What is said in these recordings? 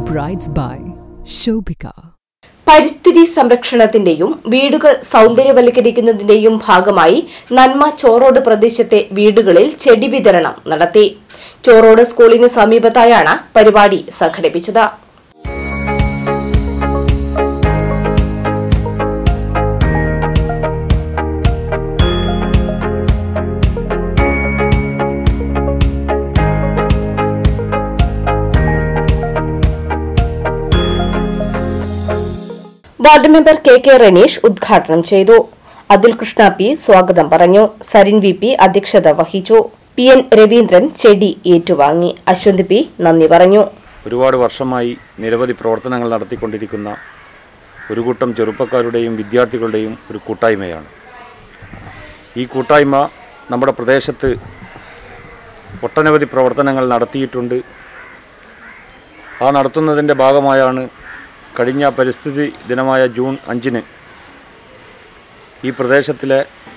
Brides by Shobika. പരിസ്ഥിതി സംരക്ഷണത്തിന്റെയും വീടുകൾ സൗന്ദര്യവൽക്കരിക്കുന്നതിന്റെയും ഭാഗമായി നന്മ ചോറോട് പ്രദേശത്തെ വീടുകളിൽ ചെടി വിതരണം നടത്തി ചോറോട് സ്കൂളിന് സമീപത്തായാണ് പരിപാടി സംഘടിപ്പിച്ചത് ward member K K Raneesh ഉദ്ഘാടനം ചെയ്തു അതുൽ കൃഷ്ണ പി സ്വാഗതം പറഞ്ഞു സരിൻ വി പി അധ്യക്ഷത വഹിച്ചു പി എൻ രവീന്ദ്രൻ ചെടി ഏറ്റുവാങ്ങി അശ്വന്ത് പി നന്ദി പറഞ്ഞു ഒരുപാട് വർഷമായി നിരവധി പ്രവർത്തനങ്ങൾ നടത്തിക്കൊണ്ടിരിക്കുന്ന ഒരു കൂട്ടം ചെറുപ്പക്കാരുടെയും വിദ്യാർത്ഥികളുടെയും ഒരു കൂട്ടായ്മയാണ് ഈ കൂട്ടായ്മ നമ്മുടെ പ്രദേശത്ത് ഒട്ടനവധി പ്രവർത്തനങ്ങൾ നടത്തിയിട്ടുണ്ട് ആ നടത്തുന്നതിൻ്റെ ഭാഗമായാണ് കഴിഞ്ഞ പരിസ്ഥിതി ദിനമായ ജൂൺ അഞ്ചിന് ഈ പ്രദേശത്തിലെ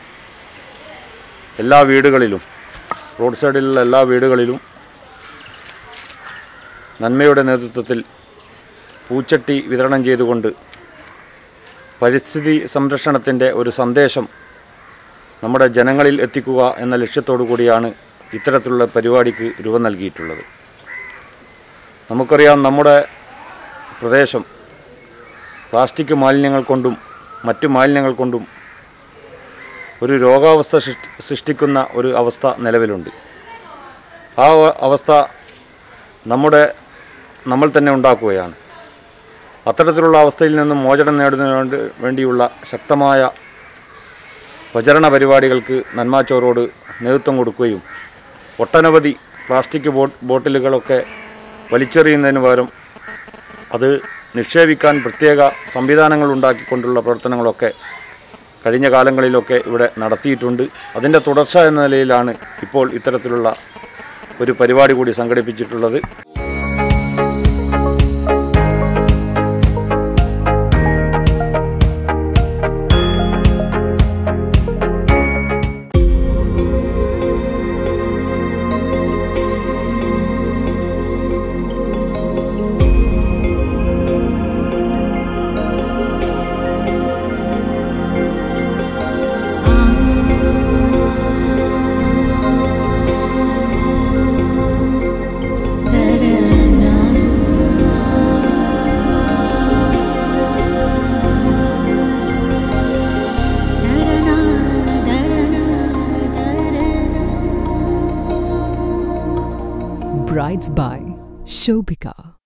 എല്ലാ വീടുകളിലും റോഡ് സൈഡിലുള്ള എല്ലാ വീടുകളിലും നന്മയുടെ നേതൃത്വത്തിൽ പൂച്ചട്ടി വിതരണം ചെയ്തുകൊണ്ട് പരിസ്ഥിതി സംരക്ഷണത്തിൻ്റെ ഒരു സന്ദേശം നമ്മുടെ ജനങ്ങളിൽ എത്തിക്കുക എന്ന ലക്ഷ്യത്തോടു കൂടിയാണ് ഇത്തരത്തിലുള്ള പരിപാടിക്ക് രൂപം നൽകിയിട്ടുള്ളത് നമുക്കറിയാം നമ്മുടെ പ്രദേശം പ്ലാസ്റ്റിക് മാലിന്യങ്ങൾ കൊണ്ടും മറ്റു മാലിന്യങ്ങൾ കൊണ്ടും ഒരു രോഗാവസ്ഥ സൃഷ്ടി സൃഷ്ടിക്കുന്ന ഒരു അവസ്ഥ നിലവിലുണ്ട് ആ അവസ്ഥ നമ്മുടെ നമ്മൾ തന്നെ ഉണ്ടാക്കുകയാണ് അത്തരത്തിലുള്ള അവസ്ഥയിൽ നിന്നും മോചനം നേടുന്നതിന് വേണ്ടി വേണ്ടിയുള്ള ശക്തമായ പ്രചരണ പരിപാടികൾക്ക് നന്മാച്ചോറോട് നേതൃത്വം കൊടുക്കുകയും ഒട്ടനവധി പ്ലാസ്റ്റിക് ബോട്ട് ബോട്ടിലുകളൊക്കെ വലിച്ചെറിയുന്നതിന് പകരം അത് നിക്ഷേപിക്കാൻ പ്രത്യേക സംവിധാനങ്ങൾ ഉണ്ടാക്കിക്കൊണ്ടുള്ള പ്രവർത്തനങ്ങളൊക്കെ കഴിഞ്ഞ കാലങ്ങളിലൊക്കെ ഇവിടെ നടത്തിയിട്ടുണ്ട് അതിൻ്റെ തുടർച്ച എന്ന നിലയിലാണ് ഇപ്പോൾ ഇത്തരത്തിലുള്ള ഒരു പരിപാടി കൂടി സംഘടിപ്പിച്ചിട്ടുള്ളത് Brides by Shobika.